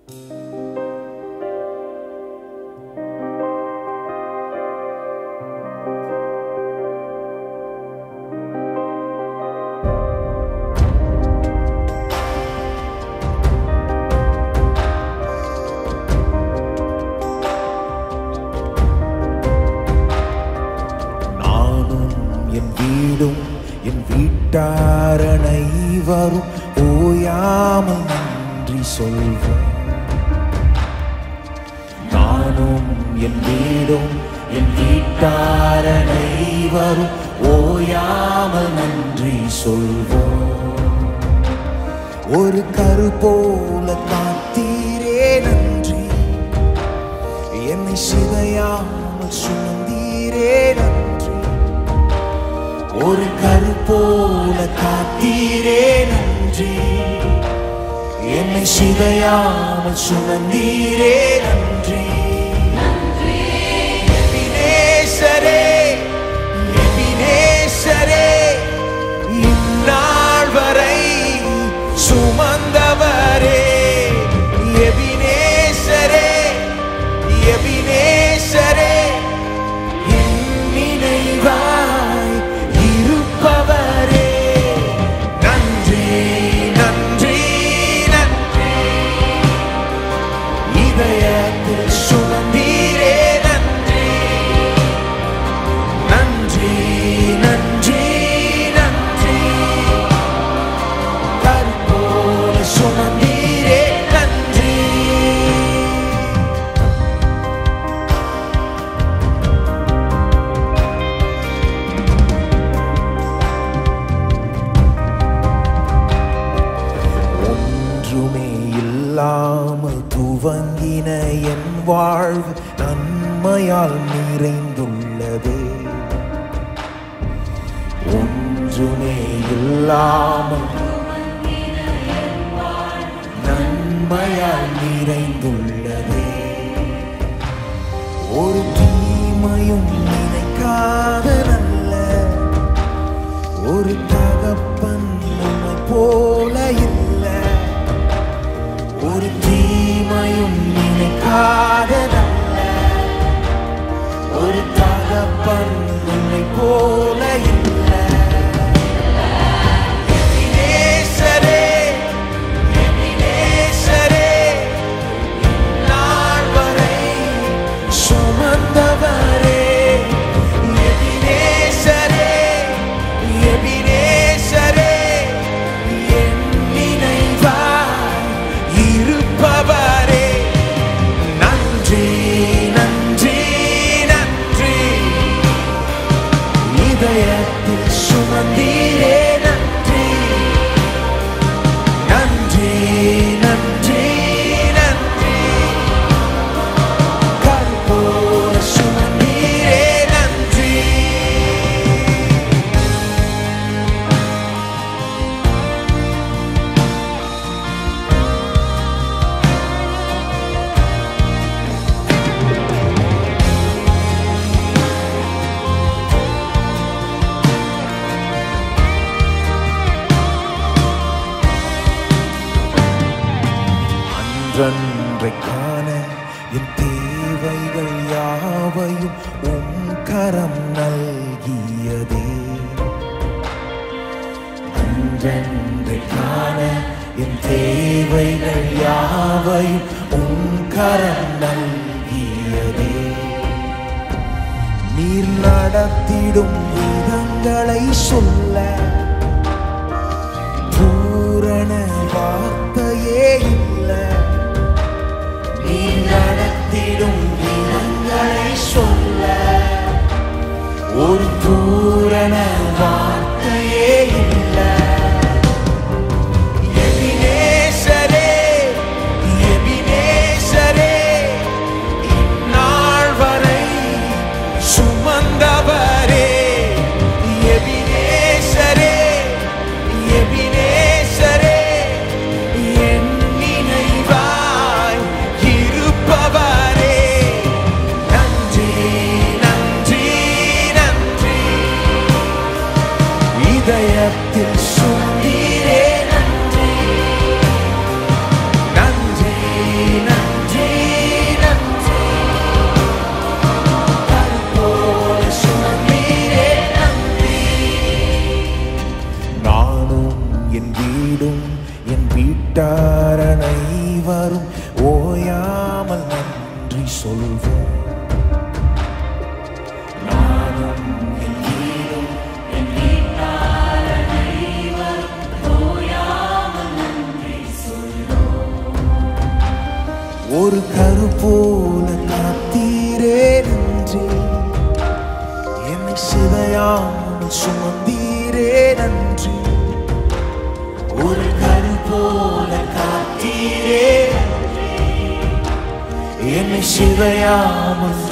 நானும் என் வீடும் என் வீட்டாரனை வரும் ஓயாமல் நன்றி சொல்வோம் நானும் என் வீடும் என் வீட்டாரனை வரும் ஓயாமல் நன்றி சொல்வோம் ஒரு கரு போல காத்தீரே நன்றி என்னை சிதையாமல் சுமந்தீரே நன்றி ஒரு கரு போல காத்தீரே நன்றி என்னை சிதையாமல் சுமந்தீரே நன்றி எபினேசரே, எபினேசரே, இந்நாள் வரை சுமந்தவரே எபினேசரே எபினேசரே என் நினைவாய் இருப்பவரே நன்றி நன்றி நன்றி இதயத்தில் சுமந்தீரே நன்றி நன்றி நன்றி நன்றி கற்போல சுமந்தீரே நன்றி ஒன்றுமே இல்லாமல் துவங்கின என் வாழ்வு நன்மையால் நிறைந்துள்ளதே ஒன்றுமே இல்லாமல் நன்மையால் நிறைந்துள்ளதே ஒரு தீமையும் நினைக்காத நல்ல ஒரு தகப்பன் நம்மை போல இல்ல ஒரு தீமையும் நினைக்காத நல்ல ஒரு தகப்பன் நம்மை போல இல்ல எபினேசரே, எபினேசரே, இந்நாள் வரை சுமந்தவரே எபினேசரே, எபினேசரே, என் நினைவாய் இருப்பவரே. நன்றி நன்றி நன்றி இதயத்தில் சுமந்தீரே நன்றி நன்றி நன்றி நன்றி கற்போல சுமந்தீரே நன்றி அன்றன்றை காண என் தேவைகள் யாவையும் உம் கரம் நல்கியதே அன்றன்றை காண என் தேவைகள் யாவையும் உம் கரம் நல்கியதே நீர் நடத்திடும் விதங்களை சொல்ல பூரண வார்த்தையே இல்ல நீ நடத்திடும் விதங்களை சொல்ல ஒரு பூரண வார்த்தையே இல்ல எபினேசரே, எபினேசரே, இந்நாள் வரை சுமந்தவரே எபினேசரே வீட்டார் அனைவரும் ஓயாமல் நன்றி சொல்வோம் நானும் என் வீடும் என் வீட்டார் அனைவரும் ஓயாமல் நன்றி ஒரு கரு போல காத்தீரே நன்றி என்னை சிதையாமல் சுமந்தீரே நன்றி ஒரு கரு போல காத்தீரே நன்றி. என்னை சிதையாமல்